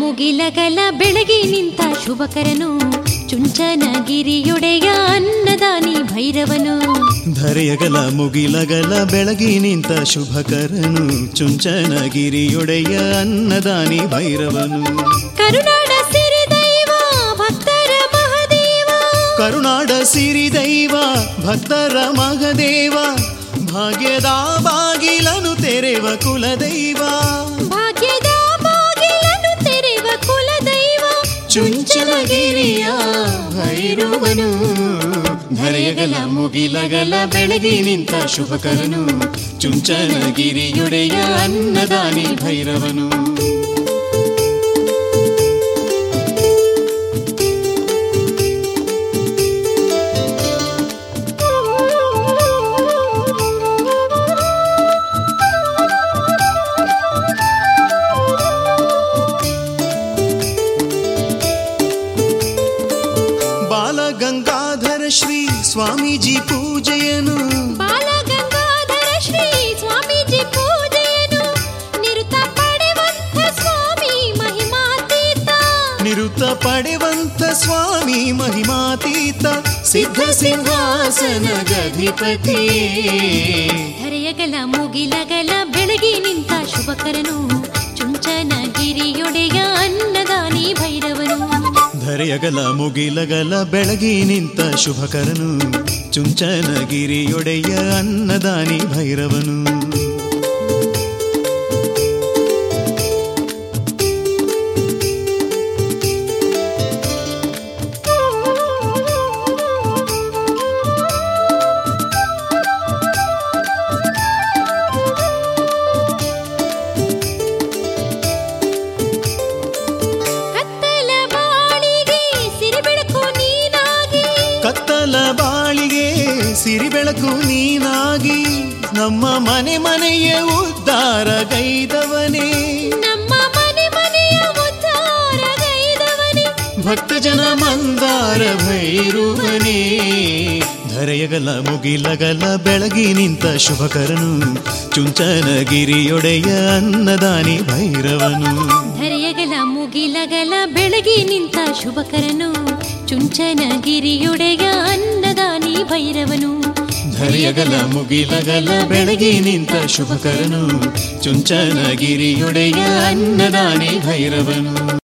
ಮುಗಿಲಗಲ ಬೆಳಗಿ ನಿಂತ ಶುಭಕರನು ಚುಂಚನಗಿರಿಯೊಡೆಯ ಅನ್ನದಾನಿ ಭೈರವನು ಧರೆಯಗಲ ಮುಗಿಲಗಲ ಬೆಳಗಿ ನಿಂತ ಶುಭಕರನು ಚುಂಚನಗಿರಿಯೊಡೆಯ ಅನ್ನದಾನಿ ಭೈರವನು ಕರುನಾಡ ಸಿರಿ ದೈವ ಭಕ್ತರ ಮಹದೇವ ಕರುನಾಡ ಸಿರಿ ದೈವ ಭಕ್ತರ ಮಗದೇವ ಭಾಗ್ಯದ ಬಾಗಿಲನು ತೆರೆವ ಕುಲದೈವ ಭಾಗ್ಯದ ಬಾಗಿಲನ್ನು ತೆರೆವ ಕುಲದೈವ ಚುಂಚನಗಿರಿಯ ಭೈರವನು ಧರೆಯಗಲ ಮುಗಿಲಗಲ ಬೆಳಗಿ ನಿಂತ ಶುಭಕರನು ಚುಂಚನಗಿರಿಯೊಡೆಯ ಅನ್ನದಾನಿ ಭೈರವನು ಬಾಲಗಂಗಾಧರ ಶ್ರೀ ಸ್ವಾಮೀಜಿ ಪೂಜೆಯನು ಬಾಲಗಂಗಾಧರ ಶ್ರೀ ಸ್ವಾಮೀಜಿ ಪೂಜೆಯನ್ನು ನಿರುತ ಪಡೆವಂತ ಸ್ವಾಮಿ ಮಹಿಮಾತೀತ ನಿರುತ ಪಡೆವಂತ ಸ್ವಾಮಿ ಮಹಿಮಾತೀತ ಸಿದ್ಧ ಸಿಂಹಾಸನ ಗಧಿಪತಿ ಧರೆಯಗಲ ಮುಗಿಲಗಲ ಬೆಳಗಿ ನಿಂತ ಶುಭಕರನು ಚುಂಚನಗಿರಿಯೊಡೆಯ ಅನ್ನದಾನಿ ಭೈರವನು ಧರೆಯಗಲ ಮುಗಿಲಗಲ ಬೆಳಗಿ ನಿಂತ ಶುಭಕರನು ಚುಂಚನಗಿರಿಯೊಡೆಯ ಅನ್ನದಾನಿ ಭೈರವನು ಕತ್ತಲ ಬಾಳಿಗೆ ಸಿರಿ ಬೆಳಕು ನೀನಾಗಿ ಕತ್ತಲ ಬಾಳಿಗೆ ಸಿರಿ ಬೆಳಕು ನೀನಾಗಿ ನಮ್ಮ ಮನೆ ಮನೆಯ ಉದ್ಧಾರ ಗೈದವನೇ ನಮ್ಮ ಮನೆ ಮನೆಯ ಉದ್ಧಾರಗೈದವನೇ ಭಕ್ತ ಜನ ಮಂದಾರ ಭೈರುವನೇ ಧರೆಯಗಲ ಮುಗಿಲಗಲ ಬೆಳಗಿ ನಿಂತ ಶುಭಕರನು ಚುಂಚನಗಿರಿಯೊಡೆಯ ಅನ್ನದಾನಿ ಭೈರವನು ಧರೆಯಗಲ ಮುಗಿಲಗಲ ಬೆಳಗಿ ನಿಂತ ಶುಭಕರನು ಚುಂಚನಗಿರಿಯೊಡೆಯ ಅನ್ನದಾನಿ ಭೈರವನು ಧರೆಯಗಲ ಮುಗಿಲಗಲ ಬೆಳಗಿ ನಿಂತ ಶುಭಕರನು ಚುಂಚನಗಿರಿಯೊಡೆಯ ಅನ್ನದಾನಿ ಭೈರವನು